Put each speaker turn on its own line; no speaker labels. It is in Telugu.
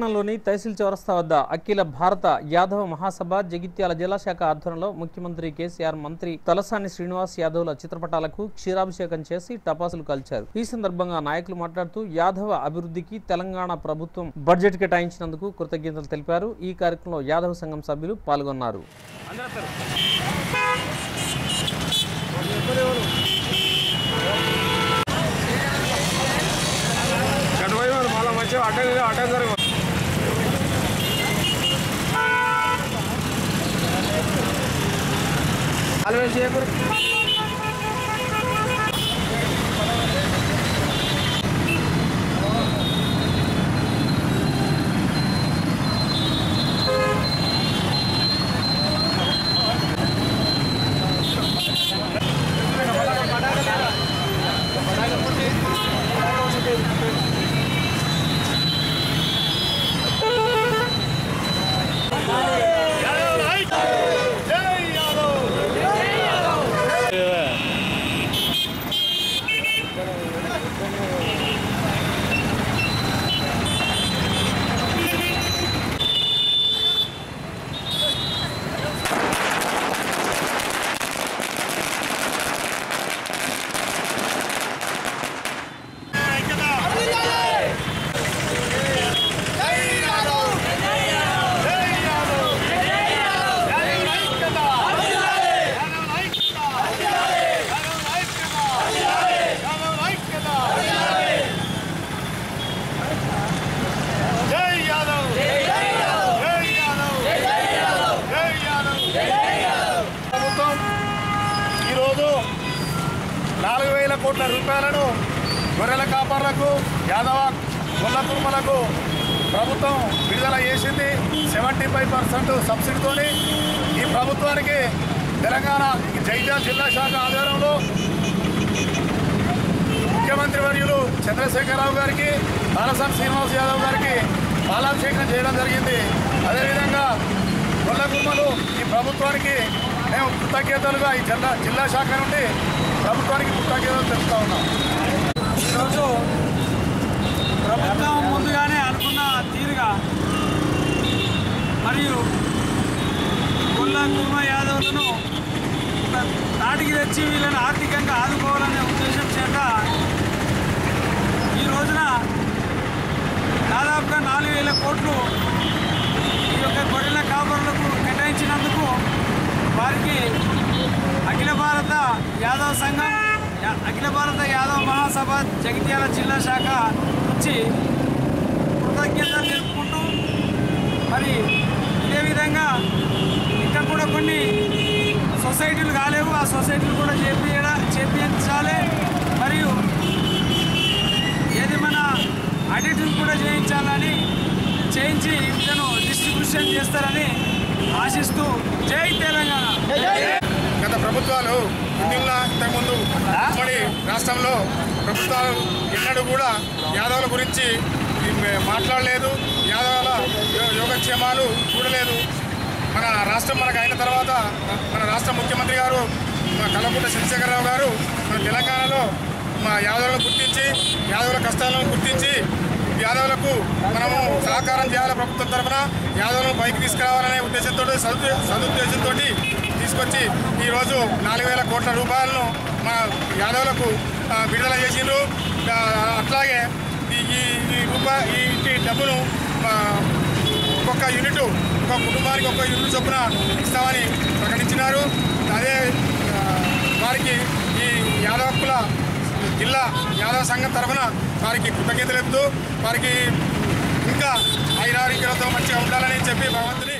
పట్టణంలోని తహసీల్ చౌరస్తా వద్ద అఖిల భారత యాదవ మహాసభ జగిత్యాల జిల్లా శాఖ ఆధ్వర్యంలో ముఖ్యమంత్రి కేసీఆర్ మంత్రి తలసాని శ్రీనివాస్ యాదవ్ల చిత్రపటాలకు క్షీరాభిషేకం చేసి టపాసులు కాల్చారు ఈ సందర్భంగా నాయకులు మాట్లాడుతూ యాదవ అభివృద్ధికి తెలంగాణ ప్రభుత్వం బడ్జెట్ కేటాయించినందుకు కృతజ్ఞతలు తెలిపారు ఈ కార్యక్రమంలో యాదవ సంఘం సభ్యులు పాల్గొన్నారు
గడవై మళ్ళీ మంచిగా అడ్డం అడ్డం జరగదు ఆల్వేస్ చేయకూడదు
జై యాదవ్ జై యాదవ్ జై యాదవ్ జై యాదవ్ జై యాదవ్ జై యాదవ్ ప్రభుత్వం ఈరోజు నాలుగు వేల కోట్ల రూపాయలను గొర్రెల కాపర్లకు యాదవ గొల్ల కుర్మలకు ప్రభుత్వం విడుదల చేసింది సెవెంటీ ఫైవ్ పర్సెంట్ సబ్సిడీతోని ఈ ప్రభుత్వానికి తెలంగాణ జైత్యాల జిల్లా శాఖ ఆధ్వర్యంలో ముఖ్యమంత్రి వర్యులు చంద్రశేఖరరావు గారికి బాలసాని శ్రీనివాస్ యాదవ్ గారికి పాలాభిషేకం చేయడం జరిగింది అదేవిధంగా గొల్ల గుమ్మలు ఈ ప్రభుత్వానికి మేము కృతజ్ఞతలుగా ఈ జిల్లా జిల్లా శాఖ నుండి ప్రభుత్వానికి కృతజ్ఞతలు తెలుపుతా ఉన్నాం
ఈరోజు ప్రభుత్వం ముందుగానే అనుకున్న తీరుగా మరియు గొల్ల కుర్మ యాదవులను నాటికి తెచ్చి వీళ్ళని ఆర్థికంగా ఆదుకోవాలనే ఉద్దేశం చేత ఈ రోజున దాదాపుగా నాలుగు వేల కోట్లు ఈ యొక్క గొర్రెల కాపరులకు కేటాయించినందుకు వారికి అఖిల భారత యాదవ్ సంఘం యా- అఖిల భారత యాదవ్ మహాసభ జగిత్యాల జిల్లా శాఖ నుంచి కృతజ్ఞతలు తెలుపుకుంటూ మరి ఇదే విధంగా ఇంకా కూడా కొన్ని సొసైటీలు కాలేవు ఆ సొసైటీలు కూడా చేపియడ చేపించాలి మరియు ఏది మన ఆడిటింగ్ కూడా చేయించాలని చేయించి ఇతను డిస్ట్రిబ్యూషన్ చేస్తారని ఆశిస్తూ జై తెలంగాణ
గత ప్రభుత్వాలు ఎన్నిళ్ళ ఇంతకుముందు ఉమ్మడి రాష్ట్రంలో ప్రభుత్వాలు ఎన్నడూ కూడా యాదవుల గురించి మాట్లాడలేదు యాదవుల యో- యోగక్షేమాలు చూడలేదు మన రాష్ట్రం మనకు అయిన తర్వాత మన రాష్ట్ర ముఖ్యమంత్రి గారు మన కల్వకుంట్ల చంద్రశేఖరరావు గారు మన తెలంగాణలో మా యాదవులను గుర్తించి యాదవుల కష్టాలను గుర్తించి యాదవులకు మనము సహకారం చేయాలి ప్రభుత్వం తరఫున యాదవులను పైకి తీసుకురావాలనే ఉద్దేశంతో సదు సదుద్దేశంతో తీసుకొచ్చి ఈరోజు నాలుగు వేల కోట్ల రూపాయలను మా యాదవులకు ఆ, విడుదల చేసిండ్రు ఆ, అట్లాగే ఈ ఈ- ఈ రూపాయి ఈ ఈ డబ్బును ఆ, ఒక్కొక్క యూనిట్ ఒక కుటుంబానికి ఒక్క యూనిట్ చొప్పున ఇస్తామని ప్రకటించినారు అదే ఆ, వారికి ఈ యాదవ హక్కుల జిల్లా యాదవ సంఘం తరఫున వారికి కృతజ్ఞతలు చెప్తూ వారికి ఇంకా ఐదారోగ్యాలతో మంచిగా ఉండాలని చెప్పి భగవంతుని